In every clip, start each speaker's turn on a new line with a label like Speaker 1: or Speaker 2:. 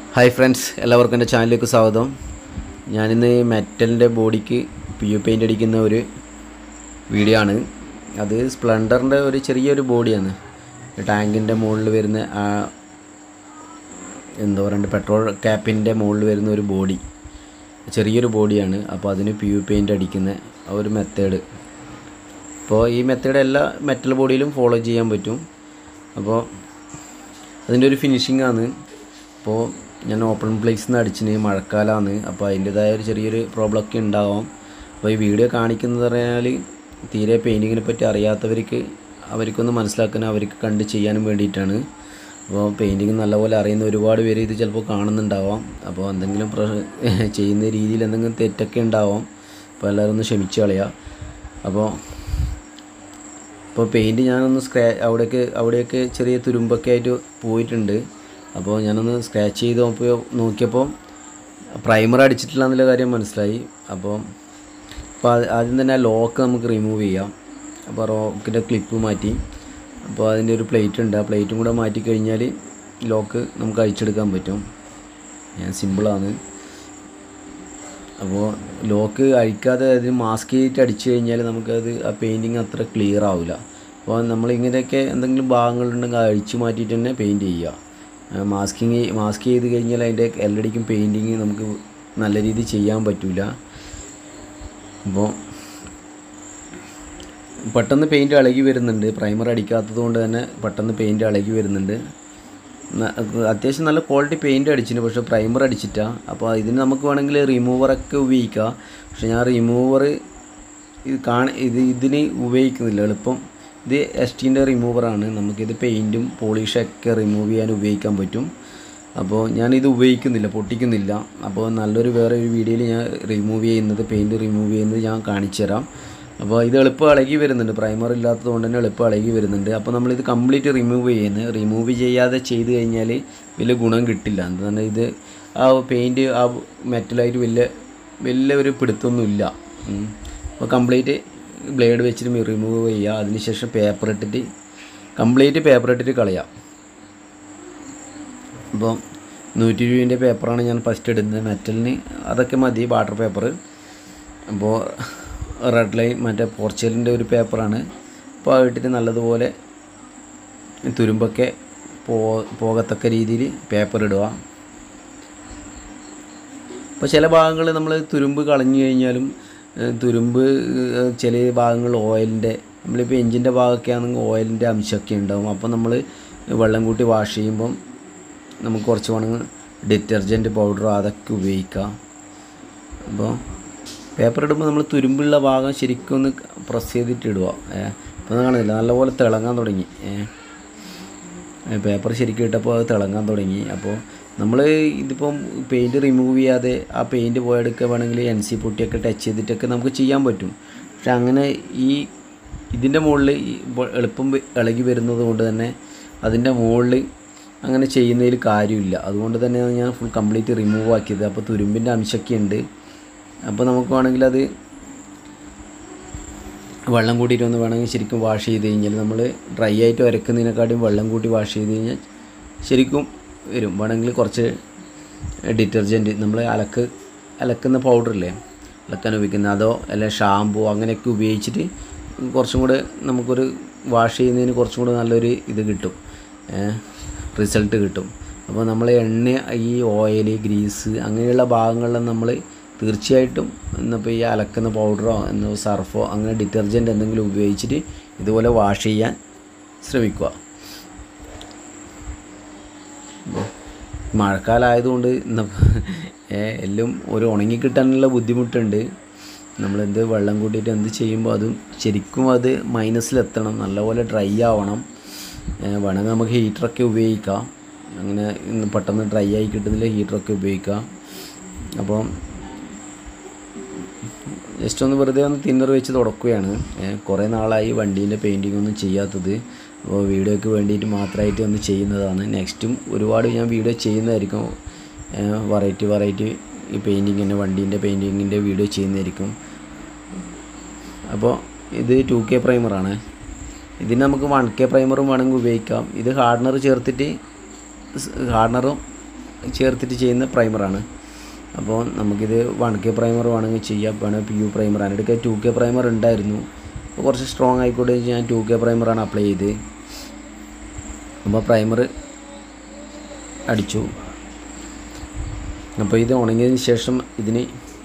Speaker 1: Hi friends എല്ലാവർക്കും എൻ്റെ ചാനലിലേക്ക് സ്വാഗതം ഞാനിന്ന് മെറ്റലിൻ്റെ ബോഡിക്ക് പി യു പെയിൻ്റ് അടിക്കുന്ന ഒരു വീഡിയോ ആണ് അത് സ്പ്ലെൻഡറിൻ്റെ ഒരു ചെറിയൊരു ബോഡിയാണ് ടാങ്കിൻ്റെ മുകളിൽ വരുന്ന ആ എന്താ പറയണ്ട പെട്രോൾ ക്യാപ്പിൻ്റെ മുകളിൽ വരുന്ന ഒരു ബോഡി ചെറിയൊരു ബോഡിയാണ് അപ്പോൾ അതിന് പി യു പെയിൻ്റ് അടിക്കുന്ന ആ ഒരു മെത്തേഡ് അപ്പോൾ ഈ മെത്തേഡ് എല്ലാ മെറ്റൽ ബോഡിയിലും ഫോളോ ചെയ്യാൻ പറ്റും അപ്പോൾ അതിൻ്റെ ഒരു ഫിനിഷിംഗ് ആണ് അപ്പോൾ ഞാൻ ഓപ്പൺ പ്ലേസിൽ നിന്ന് അടിച്ചിന് മഴക്കാലമാണ് അപ്പോൾ അതിൻ്റെതായ ഒരു ചെറിയൊരു പ്രോബ്ലം ഒക്കെ ഉണ്ടാവാം അപ്പോൾ ഈ വീഡിയോ കാണിക്കുന്നത് പറഞ്ഞാൽ തീരെ പെയിൻറ്റിങ്ങിനെ പറ്റി അറിയാത്തവർക്ക് അവർക്കൊന്ന് മനസ്സിലാക്കാൻ അവർക്ക് കണ്ട് ചെയ്യാനും വേണ്ടിയിട്ടാണ് അപ്പോൾ പെയിൻറ്റിങ് നല്ലപോലെ അറിയുന്ന ഒരുപാട് പേര് ഇത് ചിലപ്പോൾ കാണുന്നുണ്ടാവാം അപ്പോൾ എന്തെങ്കിലും പ്ര ചെയ്യുന്ന രീതിയിൽ എന്തെങ്കിലും തെറ്റൊക്കെ ഉണ്ടാവാം അപ്പോൾ എല്ലാവരും ഒന്ന് ക്ഷമിച്ച് കളയുക അപ്പോൾ അപ്പോൾ പെയിൻറ്റ് ഞാനൊന്ന് സ്ക്രാ അവിടെയൊക്കെ അവിടെയൊക്കെ ചെറിയ തുരുമ്പൊക്കെ ആയിട്ട് പോയിട്ടുണ്ട് അപ്പോൾ ഞാനൊന്ന് സ്ക്രാച്ച് ചെയ്ത് നോക്കിയപ്പോൾ നോക്കിയപ്പോൾ പ്രൈമർ അടിച്ചിട്ടില്ല എന്നുള്ള കാര്യം മനസ്സിലായി അപ്പോൾ അപ്പോൾ അത് ആദ്യം തന്നെ ആ ലോക്ക് നമുക്ക് റിമൂവ് ചെയ്യാം അപ്പോൾ റോക്കിൻ്റെ ക്ലിപ്പ് മാറ്റി അപ്പോൾ അതിൻ്റെ ഒരു പ്ലേറ്റ് ഉണ്ട് ആ പ്ലേറ്റും കൂടെ മാറ്റി കഴിഞ്ഞാൽ ലോക്ക് നമുക്ക് അഴിച്ചെടുക്കാൻ പറ്റും ഞാൻ സിമ്പിളാണ് അപ്പോൾ ലോക്ക് അഴിക്കാതെ അതിന് മാസ്ക് ചെയ്തിട്ട് അടിച്ചു കഴിഞ്ഞാൽ നമുക്കത് ആ പെയിൻറ്റിങ് അത്ര ക്ലിയർ ആവില്ല അപ്പോൾ നമ്മൾ ഇങ്ങനെയൊക്കെ എന്തെങ്കിലും ഭാഗങ്ങളുണ്ടെങ്കിൽ അഴിച്ചു മാറ്റിയിട്ട് തന്നെ പെയിൻറ്റ് ചെയ്യുക മാസ്കിങ് മാസ്ക് ചെയ്ത് കഴിഞ്ഞാൽ അതിൻ്റെ എല്ലടിക്കും പെയിൻറ്റിങ് നമുക്ക് നല്ല രീതിയിൽ ചെയ്യാൻ പറ്റില്ല അപ്പോൾ പെട്ടെന്ന് പെയിൻറ്റ് ഇളകി വരുന്നുണ്ട് പ്രൈമർ അടിക്കാത്തത് കൊണ്ട് തന്നെ പെട്ടെന്ന് പെയിൻറ്റ് ഇളകി വരുന്നുണ്ട് ന- അത്യാവശ്യം നല്ല ക്വാളിറ്റി പെയിൻറ്റ് അടിച്ചിന് പക്ഷേ പ്രൈമർ അടിച്ചിട്ടാ അപ്പോൾ ഇതിന് നമുക്ക് വേണമെങ്കിൽ റിമൂവറൊക്കെ ഉപയോഗിക്കാം പക്ഷെ ഞാൻ റിമൂവർ ഇത് കാണ ഇത് ഇതിന് ഉപയോഗിക്കുന്നില്ല എളുപ്പം ഇത് എസ് ടീൻ്റെ റിമൂവറാണ് നമുക്കിത് പെയിൻറ്റും പോളിഷൊക്കെ റിമൂവ് ചെയ്യാൻ ഉപയോഗിക്കാൻ പറ്റും അപ്പോൾ ഞാനിത് ഉപയോഗിക്കുന്നില്ല പൊട്ടിക്കുന്നില്ല അപ്പോൾ നല്ലൊരു വേറെ ഒരു വീഡിയോയിൽ ഞാൻ റിമൂവ് ചെയ്യുന്നത് പെയിൻറ്റ് റിമൂവ് ചെയ്യുന്നത് ഞാൻ കാണിച്ചു തരാം അപ്പോൾ ഇത് എളുപ്പം ഇളകി വരുന്നുണ്ട് പ്രൈമർ ഇല്ലാത്തത് കൊണ്ട് തന്നെ എളുപ്പം ഇളകി വരുന്നുണ്ട് അപ്പോൾ നമ്മളിത് കംപ്ലീറ്റ് റിമൂവ് ചെയ്യുന്നത് റിമൂവ് ചെയ്യാതെ ചെയ്ത് കഴിഞ്ഞാൽ വലിയ ഗുണം കിട്ടില്ല എന്താണ് ഇത് ആ പെയിൻറ്റ് ആ മെറ്റലായിട്ട് വലിയ വലിയ ഒരു പിടുത്തൊന്നുമില്ല ഉം. അപ്പോൾ കംപ്ലീറ്റ് ബ്ലേഡ് വെച്ചിട്ട് റിമൂവ് ചെയ്യുക അതിനുശേഷം പേപ്പർ ഇട്ടിട്ട് കംപ്ലീറ്റ് പേപ്പർ ഇട്ടിട്ട് കളയാം അപ്പോൾ നൂറ്റി രൂപേൻ്റെ പേപ്പറാണ് ഞാൻ ഫസ്റ്റ് ഇടുന്നത് മെറ്റലിന് അതൊക്കെ മതി വാട്ടർ പേപ്പർ അപ്പോൾ റെഡ് ലൈൻ മറ്റേ പോർച്ചുഗലിൻ്റെ ഒരു പേപ്പറാണ് അപ്പോൾ അത് ഇട്ടിട്ട് നല്ലതുപോലെ തുരുമ്പൊക്കെ പോ പോകത്തക്ക രീതിയിൽ പേപ്പർ ഇടുക അപ്പോൾ ചില ഭാഗങ്ങൾ നമ്മൾ തുരുമ്പ് കളഞ്ഞു കഴിഞ്ഞാലും ഏഹ്, തുരുമ്പ് ഏഹ്, ചില ഭാഗങ്ങൾ ഓയിലിൻ്റെ നമ്മളിപ്പോൾ എഞ്ചിൻ്റെ ഭാഗമൊക്കെ ആണെങ്കിൽ ഓയിലിൻ്റെ അംശമൊക്കെ ഉണ്ടാവും അപ്പോൾ നമ്മൾ വെള്ളം കൂട്ടി വാഷ് ചെയ്യുമ്പം നമുക്ക് കുറച്ച് വേണമെങ്കിൽ ഡിറ്റർജൻറ്റ് പൗഡറോ അതൊക്കെ ഉപയോഗിക്കാം അപ്പോൾ പേപ്പർ ഇടുമ്പോൾ നമ്മൾ തുരുമ്പുള്ള ഭാഗം ശരിക്കും ഒന്ന് പ്രസ് ചെയ്തിട്ട് ഇടുക ഏഹ് ഇപ്പോൾ കാണുന്നില്ല നല്ലപോലെ തിളങ്ങാൻ തുടങ്ങി ഏഹ് പേപ്പർ ശരിക്കും ഇട്ടപ്പോൾ അത് തിളങ്ങാൻ തുടങ്ങി അപ്പോൾ നമ്മൾ ഇതിപ്പം പെയിൻറ്റ് റിമൂവ് ചെയ്യാതെ ആ പെയിൻറ്റ് പോയെടുക്കുക വേണമെങ്കിൽ എൻ സി പൊട്ടിയൊക്കെ ടച്ച് ചെയ്തിട്ടൊക്കെ നമുക്ക് ചെയ്യാൻ പറ്റും പക്ഷെ അങ്ങനെ ഈ ഇതിൻ്റെ മുകളിൽ ഈ ബ- എളുപ്പം വെ- ഇളകി വരുന്നത് കൊണ്ട് തന്നെ അതിൻ്റെ മുകളിൽ അങ്ങനെ ചെയ്യുന്നതിൽ കാര്യമില്ല അതുകൊണ്ട് തന്നെയാണ് ഞാൻ ഫുൾ കംപ്ലീറ്റ് റിമൂവ് ആക്കിയത് അപ്പോൾ തുരുമ്പിൻ്റെ അംശമൊക്കെ ഉണ്ട് അപ്പോൾ നമുക്ക് വേണമെങ്കിൽ അത് വെള്ളം കൂട്ടിയിട്ട് ഒന്ന് വേണമെങ്കിൽ ശരിക്കും വാഷ് ചെയ്ത് കഴിഞ്ഞാൽ നമ്മൾ ഡ്രൈ ആയിട്ട് വരക്കുന്നതിനെക്കാട്ടിയും വെള്ളം കൂട്ടി വാഷ് ചെയ്ത് കഴിഞ്ഞാൽ ശരിക്കും വരും വേണമെങ്കിൽ കുറച്ച് ഡിറ്റർജൻറ്റ് നമ്മൾ അലക്ക് അലക്കുന്ന പൗഡറില്ലേ അലക്കാൻ ഉപയോഗിക്കുന്ന അതോ അല്ല ഷാമ്പു അങ്ങനെയൊക്കെ ഉപയോഗിച്ചിട്ട് കുറച്ചും കൂടെ നമുക്കൊരു വാഷ് ചെയ്യുന്നതിന് കുറച്ചും കൂടെ നല്ലൊരു ഇത് കിട്ടും റിസൾട്ട് കിട്ടും അപ്പോൾ നമ്മൾ എണ്ണ ഈ ഓയിൽ ഗ്രീസ് അങ്ങനെയുള്ള ഭാഗങ്ങളിൽ നമ്മൾ തീർച്ചയായിട്ടും ഇന്നിപ്പോൾ ഈ അലക്കുന്ന പൗഡറോ എന്നോ സർഫോ അങ്ങനെ ഡിറ്റർജൻറ്റ് എന്തെങ്കിലും ഉപയോഗിച്ചിട്ട് ഇതുപോലെ വാഷ് ചെയ്യാൻ ശ്രമിക്കുക അപ്പോൾ മഴക്കാലമായതുകൊണ്ട് ഇന്ന് ഏ, എല്ലാം ഒരു ഉണങ്ങി കിട്ടാനുള്ള ബുദ്ധിമുട്ടുണ്ട് നമ്മളെന്ത് വെള്ളം കൂട്ടിയിട്ട് എന്ത് ചെയ്യുമ്പോൾ അതും ശരിക്കും അത് മൈനസിലെത്തണം നല്ലപോലെ ഡ്രൈ ആവണം ഏ, വേണമെങ്കിൽ നമുക്ക് ഹീറ്ററൊക്കെ ഉപയോഗിക്കാം അങ്ങനെ ഇന്ന് പെട്ടെന്ന് ഡ്രൈ ആയി കിട്ടുന്നില്ല ഹീറ്ററൊക്കെ ഉപയോഗിക്കാം അപ്പം ജസ്റ്റ് ഒന്ന് വെറുതെ ഒന്ന് തിന്നർ വെച്ച് തുടക്കുകയാണ് ഏഹ് കുറേ നാളായി വണ്ടീൻ്റെ പെയിൻറ്റിംഗ് ഒന്നും ചെയ്യാത്തത് അപ്പോൾ വീഡിയോയ്ക്ക് വേണ്ടിയിട്ട് മാത്രമായിട്ട് ഒന്ന് ചെയ്യുന്നതാണ് നെക്സ്റ്റും ഒരുപാട് ഞാൻ വീഡിയോ ചെയ്യുന്നതായിരിക്കും വെറൈറ്റി വെറൈറ്റി ഈ പെയിൻറ്റിങ്ങിൻ്റെ വണ്ടീൻ്റെ പെയിൻറ്റിങ്ങിൻ്റെ വീഡിയോ ചെയ്യുന്നതായിരിക്കും അപ്പോൾ ഇത് ടു കെ പ്രൈമറാണ് ഇതിന് നമുക്ക് വൺ കെ പ്രൈമറും വേണമെങ്കിൽ ഉപയോഗിക്കാം ഇത് ഹാർഡനർ ചേർത്തിട്ട് ഹാർഡനറും ചേർത്തിട്ട് ചെയ്യുന്ന പ്രൈമറാണ് അപ്പോൾ നമുക്കിത് വൺ കെ പ്രൈമർ വേണമെങ്കിൽ ചെയ്യാം വേണമെങ്കിൽ പി യു പ്രൈമർ അതിനിടയ്ക്ക് ടു കെ പ്രൈമർ ഉണ്ടായിരുന്നു അപ്പോൾ കുറച്ച് സ്ട്രോങ് ആയിക്കോട്ടെ എന്ന് ഞാൻ ടു കെ പ്രൈമറാണ് അപ്ലൈ ചെയ്ത് അപ്പോൾ പ്രൈമർ അടിച്ചു അപ്പോൾ ഇത് ഉണങ്ങിയതിന് ശേഷം ഇതിന്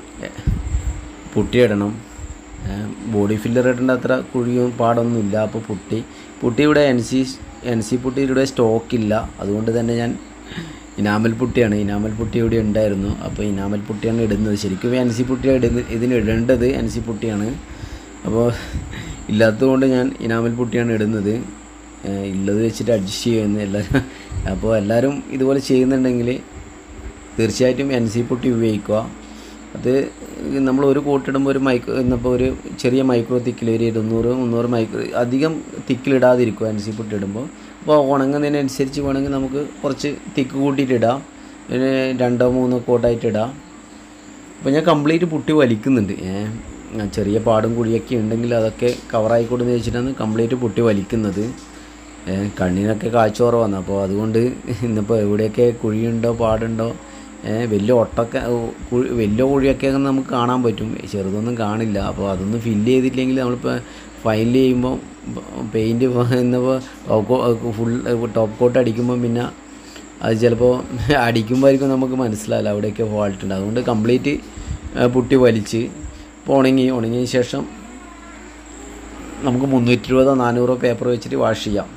Speaker 1: പുട്ടിയിടണം ബോഡി ഫില്ലർ ഇടേണ്ട അത്ര കുഴിയും പാടൊന്നുമില്ല അപ്പോൾ പുട്ടി പുട്ടി ഇവിടെ N C N C putty ഇവിടെ സ്റ്റോക്കില്ല അതുകൊണ്ട് തന്നെ ഞാൻ ഇനാമൽ പുട്ടിയാണ് ഇനാമൽ പുട്ടി ഇവിടെ ഉണ്ടായിരുന്നു അപ്പോൾ ഇനാമൽ പുട്ടിയാണ് ഇടുന്നത് ശരിക്കും എൻ സി പുട്ടിയാണ് ഇടുന്നത് ഇതിന് ഇടേണ്ടത് എൻ സി പുട്ടിയാണ് അപ്പോൾ ഇല്ലാത്തതുകൊണ്ട് ഞാൻ ഇനാമൽ പുട്ടിയാണ് ഇടുന്നത് ഏഹ് ഉള്ളത് വെച്ചിട്ട് അഡ്ജസ്റ്റ് ചെയ്യുന്നു എല്ലാവരും അപ്പോൾ എല്ലാവരും ഇതുപോലെ ചെയ്യുന്നുണ്ടെങ്കിൽ തീർച്ചയായിട്ടും എൻ സി പുട്ടി ഉപയോഗിക്കുക അത് നമ്മൾ ഒരു കൂട്ടിടുമ്പോൾ ഒരു മൈക്രോ ഇന്നിപ്പോൾ ഒരു ചെറിയ മൈക്രോ തിക്കിൽ ഒരു ഇരുന്നൂറ് മുന്നൂറ് മൈക്രോ അധികം തിക്കിലിടാതിരിക്കുക എൻ സി പുട്ടി ഇടുമ്പോൾ അപ്പോൾ ഉണങ്ങുന്നതിനനുസരിച്ച് വേണമെങ്കിൽ നമുക്ക് കുറച്ച് തിക്ക് കൂട്ടിയിട്ട് ഇടാം ഒരു രണ്ടോ മൂന്നോ കോട്ടായിട്ട് ഇടാം അപ്പോൾ ഞാൻ കംപ്ലീറ്റ് പുട്ടി വലിക്കുന്നുണ്ട് ഏഹ് ആ ചെറിയ പാടും കുഴിയൊക്കെ ഉണ്ടെങ്കിൽ അതൊക്കെ കവറായിക്കോട്ടെന്ന് വെച്ചിട്ടാണ് കംപ്ലീറ്റ് പുട്ടി വലിക്കുന്നത് ഏഹ് കണ്ണിനൊക്കെ കാഴ്ച കുറവാണ് അപ്പോൾ അതുകൊണ്ട് ഇന്നിപ്പോൾ എവിടെയൊക്കെ കുഴിയുണ്ടോ പാടുണ്ടോ ഏഹ് വലിയ ഒട്ടൊക്കെ ഓ, കുഴി വലിയ കുഴിയൊക്കെ നമുക്ക് കാണാൻ പറ്റും ചെറുതൊന്നും കാണില്ല അപ്പോൾ അതൊന്നും ഫില്ല് ചെയ്തില്ലെങ്കിൽ നമ്മളിപ്പോൾ ഫൈനൽ ചെയ്യുമ്പോൾ പെയിൻറ്റ് ഇന്നിപ്പോൾ ഫുൾ ടോപ്പ് കോട്ട് അടിക്കുമ്പോൾ പിന്നെ അത് ചിലപ്പോൾ അടിക്കുമ്പോഴായിരിക്കും നമുക്ക് മനസ്സിലാവില്ല അവിടെയൊക്കെ ഫോൾട്ട് ഉണ്ട് അതുകൊണ്ട് കംപ്ലീറ്റ് പുട്ടി വലിച്ച് ഇപ്പോൾ ഉണങ്ങി ഉണങ്ങിയ ശേഷം നമുക്ക് മുന്നൂറ്റി ഇരുപതോ നാനൂറോ പേപ്പർ വെച്ചിട്ട് വാഷ് ചെയ്യാം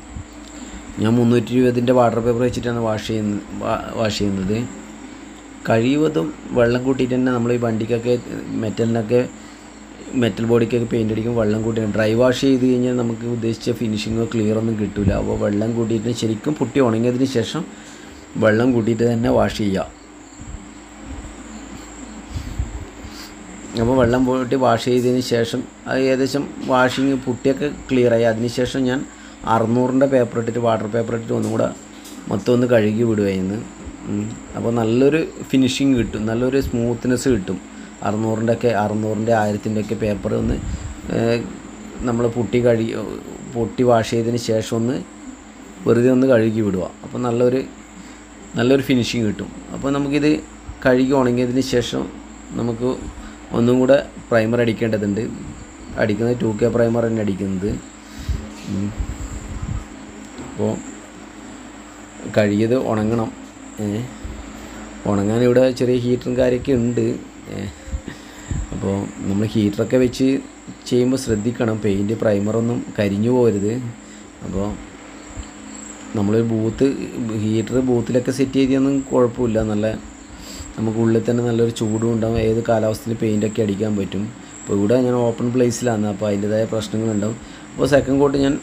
Speaker 1: ഞാൻ മുന്നൂറ്റി ഇരുപതിൻ്റെ വാട്ടർ പേപ്പർ വെച്ചിട്ടാണ് വാഷ് ചെയ്യുന്നത് വാഷ് ചെയ്യുന്നത് കഴിവതും വെള്ളം കൂട്ടിയിട്ട് തന്നെ നമ്മൾ ഈ വണ്ടിക്കൊക്കെ മെറ്റലിനൊക്കെ മെറ്റൽ ബോഡിക്കൊക്കെ പെയിൻ്റ് അടിക്കും വെള്ളം കൂട്ടി ഡ്രൈ വാഷ് ചെയ്ത് കഴിഞ്ഞാൽ നമുക്ക് ഉദ്ദേശിച്ച ഫിനിഷിങ്ങോ ക്ലിയർ ഒന്നും കിട്ടില്ല അപ്പോൾ വെള്ളം കൂട്ടിയിട്ട് ശരിക്കും പുട്ടി ഉണങ്ങിയതിന് ശേഷം വെള്ളം കൂട്ടിയിട്ട് തന്നെ വാഷ് ചെയ്യുക അപ്പോൾ വെള്ളം പോയിട്ട് വാഷ് ചെയ്തതിന് ശേഷം അത് ഏകദേശം വാഷിങ് പുട്ടിയൊക്കെ ക്ലിയറായി അതിന് ശേഷം ഞാൻ അറുന്നൂറിൻ്റെ പേപ്പർ ഇട്ടിട്ട് വാട്ടർ പേപ്പർ ഇട്ടിട്ട് ഒന്നും കൂടെ മൊത്തം ഒന്ന് കഴുകി വിടുമായിരുന്നു അപ്പോൾ നല്ലൊരു ഫിനിഷിങ് കിട്ടും നല്ലൊരു സ്മൂത്ത്നെസ് കിട്ടും അറുന്നൂറിൻ്റെ ഒക്കെ അറുന്നൂറിൻ്റെ ആയിരത്തിൻ്റെ ഒക്കെ പേപ്പർ ഒന്ന് നമ്മൾ പുട്ടി കഴുകി പൊട്ടി വാഷ് ചെയ്തതിന് ശേഷം ഒന്ന് വെറുതെ ഒന്ന് കഴുകി വിടുക അപ്പോൾ നല്ലൊരു നല്ലൊരു ഫിനിഷിങ് കിട്ടും അപ്പോൾ നമുക്കിത് കഴുകി ഉണങ്ങിയതിന് ശേഷം നമുക്ക് ഒന്നും കൂടെ പ്രൈമർ അടിക്കേണ്ടതുണ്ട് അടിക്കുന്നത് ടു കെ പ്രൈമർ തന്നെ അടിക്കുന്നത് ഉം. അപ്പോൾ കഴുകിയത് ഉണങ്ങണം ഏ. ഉണങ്ങാൻ ഇവിടെ ചെറിയ ഹീറ്ററും കാര്യമൊക്കെ ഉണ്ട് ഏ. അപ്പോൾ നമ്മൾ ഹീറ്ററൊക്കെ വെച്ച് ചെയ്യുമ്പോൾ ശ്രദ്ധിക്കണം പെയിൻറ്റ് പ്രൈമറൊന്നും കരിഞ്ഞു പോകരുത് അപ്പോൾ നമ്മളൊരു ബൂത്ത് ഹീറ്റർ ബൂത്തിലൊക്കെ സെറ്റ് ചെയ്തൊന്നും കുഴപ്പമില്ല നല്ല നമുക്ക് ഉള്ളിൽ തന്നെ നല്ലൊരു ചൂടും ഉണ്ടാവും ഏത് കാലാവസ്ഥയിൽ പെയിൻ്റൊക്കെ അടിക്കാൻ പറ്റും അപ്പോൾ ഇവിടെ ഞാൻ ഓപ്പൺ പ്ലേസിലാണ് അപ്പോൾ അതിൻ്റെതായ പ്രശ്നങ്ങളുണ്ടാവും അപ്പോൾ സെക്കൻഡ് കോട്ട് ഞാൻ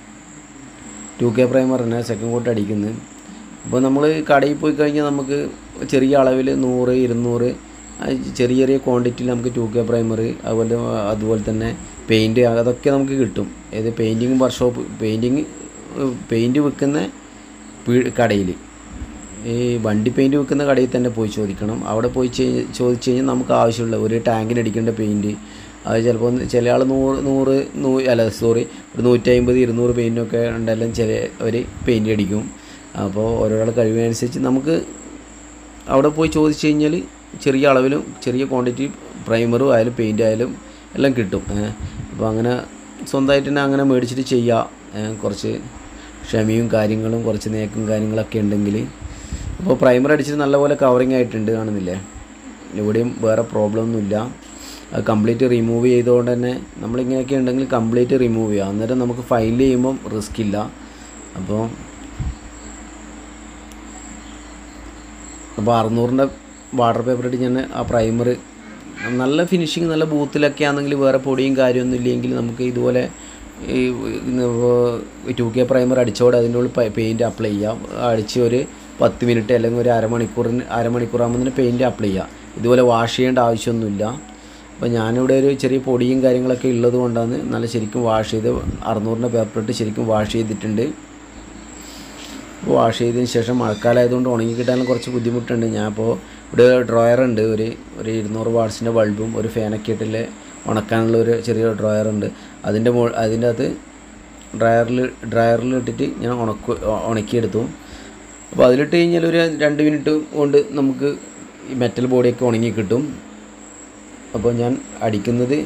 Speaker 1: ടു കെ പ്രൈമർ തന്നെ സെക്കൻഡ് കോട്ട് അടിക്കുന്നത് അപ്പോൾ നമ്മൾ കടയിൽ പോയി കഴിഞ്ഞാൽ നമുക്ക് ചെറിയ അളവിൽ നൂറ് ഇരുന്നൂറ് ആ ചെറിയ ചെറിയ ക്വാണ്ടിറ്റിയിൽ നമുക്ക് ടു കെ പ്രൈമർ അതുപോലെ അതുപോലെ തന്നെ പെയിൻറ്റ് അതൊക്കെ നമുക്ക് കിട്ടും ഏത് പെയിൻറ്റിങ് വർക്ക്ഷോപ്പ് പെയിൻറ്റിങ് പെയിൻറ്റ് വിൽക്കുന്ന കടയിൽ ഈ വണ്ടി പെയിൻറ്റ് വിൽക്കുന്ന കടയിൽ തന്നെ പോയി ചോദിക്കണം അവിടെ പോയി ചെ- ചോദിച്ചു കഴിഞ്ഞാൽ നമുക്ക് ആവശ്യമുള്ള ഒരു ടാങ്കിന് അടിക്കേണ്ട പെയിൻറ്റ് അത് ചിലപ്പോൾ ചില ആൾ നൂറ് നൂറ് നൂ അല്ല സോറി ഒരു നൂറ്റമ്പത് ഇരുന്നൂറ് പെയിൻറ്റൊക്കെ ഉണ്ടെല്ലാം ചില അവർ പെയിൻറ്റ് അടിക്കും അപ്പോൾ ഓരോരാൾ കഴിവിനനുസരിച്ച് നമുക്ക് അവിടെ പോയി ചോദിച്ചു കഴിഞ്ഞാൽ ചെറിയ അളവിലും ചെറിയ ക്വാണ്ടിറ്റി പ്രൈമറും ആയാലും പെയിൻ്റ് ആയാലും എല്ലാം കിട്ടും ഏ. അപ്പോൾ അങ്ങനെ സ്വന്തമായിട്ട് തന്നെ അങ്ങനെ മേടിച്ചിട്ട് ചെയ്യുക ഏ, കുറച്ച് ക്ഷമയും കാര്യങ്ങളും കുറച്ച് നേക്കും കാര്യങ്ങളൊക്കെ ഉണ്ടെങ്കിൽ അപ്പോൾ പ്രൈമർ അടിച്ചിട്ട് നല്ലപോലെ കവറിങ് ആയിട്ടുണ്ട് കാണുന്നില്ലേ എവിടെയും വേറെ പ്രോബ്ലം ഒന്നുമില്ല അത് കംപ്ലീറ്റ് റിമൂവ് ചെയ്തുകൊണ്ട് തന്നെ നമ്മളിങ്ങനെയൊക്കെ ഉണ്ടെങ്കിൽ കംപ്ലീറ്റ് റിമൂവ് ചെയ്യുക അന്നേരം നമുക്ക് ഫൈൽ ചെയ്യുമ്പം റിസ്ക് ഇല്ല അപ്പോൾ അപ്പോൾ അറുന്നൂറിൻ്റെ വാട്ടർ പേപ്പർ ഇട്ട് ഞാൻ ആ പ്രൈമർ നല്ല ഫിനിഷിങ് നല്ല ബൂത്തിലൊക്കെ ആണെങ്കിൽ വേറെ പൊടിയും കാര്യമൊന്നും ഇല്ലെങ്കിൽ നമുക്ക് ഇതുപോലെ ഈ ടു കെ പ്രൈമർ അടിച്ചോടെ അതിൻ്റെ ഉള്ളിൽ പെയിൻറ്റ് അപ്ലൈ ചെയ്യാം അടിച്ച് ഒരു പത്ത് മിനിറ്റ് അല്ലെങ്കിൽ ഒരു അരമണിക്കൂറിന് അരമണിക്കൂറാകുമ്പോൾ പെയിൻറ്റ് അപ്ലൈ ചെയ്യാം ഇതുപോലെ വാഷ് ചെയ്യേണ്ട ആവശ്യമൊന്നുമില്ല അപ്പോൾ ഞാനിവിടെ ഒരു ചെറിയ പൊടിയും കാര്യങ്ങളൊക്കെ ഉള്ളത് കൊണ്ടാണ് നല്ല ശരിക്കും വാഷ് ചെയ്ത് അറുന്നൂറിൻ്റെ പേപ്പർ ഇട്ട് ശരിക്കും വാഷ് ചെയ്തിട്ടുണ്ട് വാഷ് ചെയ്തതിന് ശേഷം മഴക്കാലമായതുകൊണ്ട് ഉണങ്ങി കിട്ടാനും കുറച്ച് ബുദ്ധിമുട്ടുണ്ട് ഞാൻ അപ്പോൾ ഇവിടെ ഡ്രോയർ ഉണ്ട് ഒരു ഒരു ഇരുന്നൂറ് വാട്ട്സിൻ്റെ ബൾബും ഒരു ഫാനൊക്കെ ഇട്ടില്ല ഉണക്കാനുള്ള ഒരു ചെറിയ ഡ്രോയർ ഉണ്ട് അതിൻ്റെ മോ അതിൻ്റെ അകത്ത് ഡ്രയറിൽ ഡ്രയറിൽ ഇട്ടിട്ട് ഞാൻ ഉണക്ക് ഉണക്കിയെടുത്തു അപ്പോൾ അതിലിട്ട് കഴിഞ്ഞാൽ ഒരു രണ്ട് മിനിറ്റ് കൊണ്ട് നമുക്ക് ഈ മെറ്റൽ ബോഡിയൊക്കെ ഉണങ്ങി കിട്ടും അപ്പോൾ ഞാൻ അടിക്കുന്നത്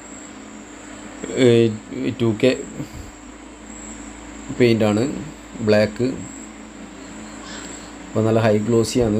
Speaker 1: ടു കെ പെയിൻ്റാണ് ബ്ലാക്ക് അപ്പോൾ നല്ല ഹൈ ഗ്ലോസിയാണ്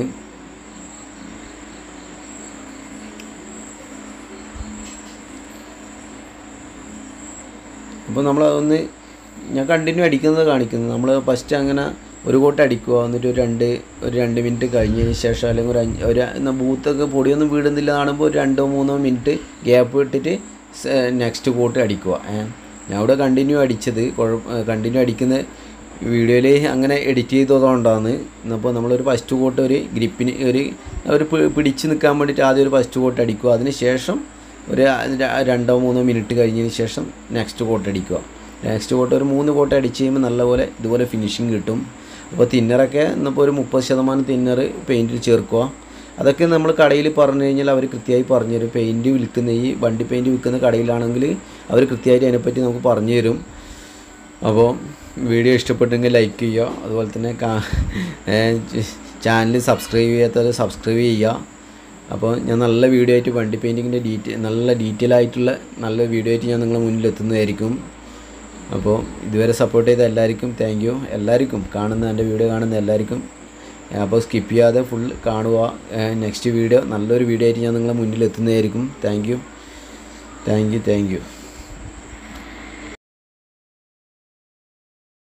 Speaker 1: അപ്പോൾ നമ്മൾ അതൊന്ന് ഞാൻ കണ്ടിന്യൂ അടിക്കുന്നത് കാണിക്കുന്നത് നമ്മൾ ഫസ്റ്റ് അങ്ങനെ ഒരു കോട്ട് അടിക്കുക എന്നിട്ട് ഒരു രണ്ട് ഒരു രണ്ട് മിനിറ്റ് കഴിഞ്ഞതിന് ശേഷം അല്ലെങ്കിൽ ഒരു അഞ്ച് ഒരു എന്നാ ബൂത്തൊക്കെ പൊടിയൊന്നും വീടുന്നില്ല കാണുമ്പോൾ ഒരു രണ്ടോ മൂന്നോ മിനിറ്റ് ഗ്യാപ്പ് ഇട്ടിട്ട് നെക്സ്റ്റ് കോട്ട് അടിക്കുക ഏ. ഞാൻ ഇവിടെ കണ്ടിന്യൂ അടിച്ചത് കുഴപ്പ കണ്ടിന്യൂ അടിക്കുന്ന വീഡിയോയിൽ അങ്ങനെ എഡിറ്റ് ചെയ്തതുകൊണ്ടാണ് അപ്പോൾ നമ്മളൊരു ഫസ്റ്റ് കോട്ട് ഒരു ഗ്രിപ്പിന് ഒരു ഒരു പി- പിടിച്ച് നിൽക്കാൻ വേണ്ടിയിട്ട് ആദ്യം ഒരു ഫസ്റ്റ് കോട്ട് അടിക്കുക അതിന് ശേഷം ഒരു ര- രണ്ടോ മൂന്നോ മിനിറ്റ് കഴിഞ്ഞതിന് ശേഷം നെക്സ്റ്റ് കോട്ട് അടിക്കുക നെക്സ്റ്റ് കോട്ട് ഒരു മൂന്ന് കോട്ട് അടിച്ച് കഴിയുമ്പോൾ നല്ലപോലെ ഇതുപോലെ ഫിനിഷിങ് കിട്ടും അപ്പോൾ തിന്നറൊക്കെ ഇന്നിപ്പോൾ ഒരു മുപ്പത് ശതമാനം തിന്നർ പെയിൻറ്റിൽ ചേർക്കുക അതൊക്കെ നമ്മൾ കടയിൽ പറഞ്ഞു കഴിഞ്ഞാൽ അവർ കൃത്യമായി പറഞ്ഞു തരും പെയിൻറ്റ് വിൽക്കുന്ന ഈ വണ്ടി പെയിൻറ്റ് വിൽക്കുന്ന കടയിലാണെങ്കിൽ അവർ കൃത്യമായിട്ട് അതിനെപ്പറ്റി നമുക്ക് പറഞ്ഞു തരും അപ്പോൾ വീഡിയോ ഇഷ്ടപ്പെട്ടെങ്കിൽ ലൈക്ക് ചെയ്യുക അതുപോലെ തന്നെ ചാനൽ സബ്സ്ക്രൈബ് ചെയ്യാത്തവർ സബ്സ്ക്രൈബ് ചെയ്യുക അപ്പോൾ ഞാൻ നല്ല വീഡിയോ ആയിട്ട് വണ്ടി പെയിൻറ്റിങ്ങിൻ്റെ ഡീറ്റെയിൽ നല്ല ഡീറ്റെയിൽ ആയിട്ടുള്ള നല്ല വീഡിയോ ആയിട്ട് ഞാൻ നിങ്ങളുടെ മുന്നിൽ എത്തുന്നതായിരിക്കും അപ്പോൾ ഇതുവരെ സപ്പോർട്ട് ചെയ്ത എല്ലാവർക്കും താങ്ക് യു എല്ലാവർക്കും കാണുന്ന എൻ്റെ വീഡിയോ കാണുന്ന എല്ലാവർക്കും അപ്പോൾ സ്കിപ്പ് ചെയ്യാതെ ഫുൾ കാണുക നെക്സ്റ്റ് വീഡിയോ നല്ലൊരു വീഡിയോ ആയിട്ട് ഞാൻ നിങ്ങളുടെ മുന്നിൽ എത്തുന്നതായിരിക്കും thank you thank you thank U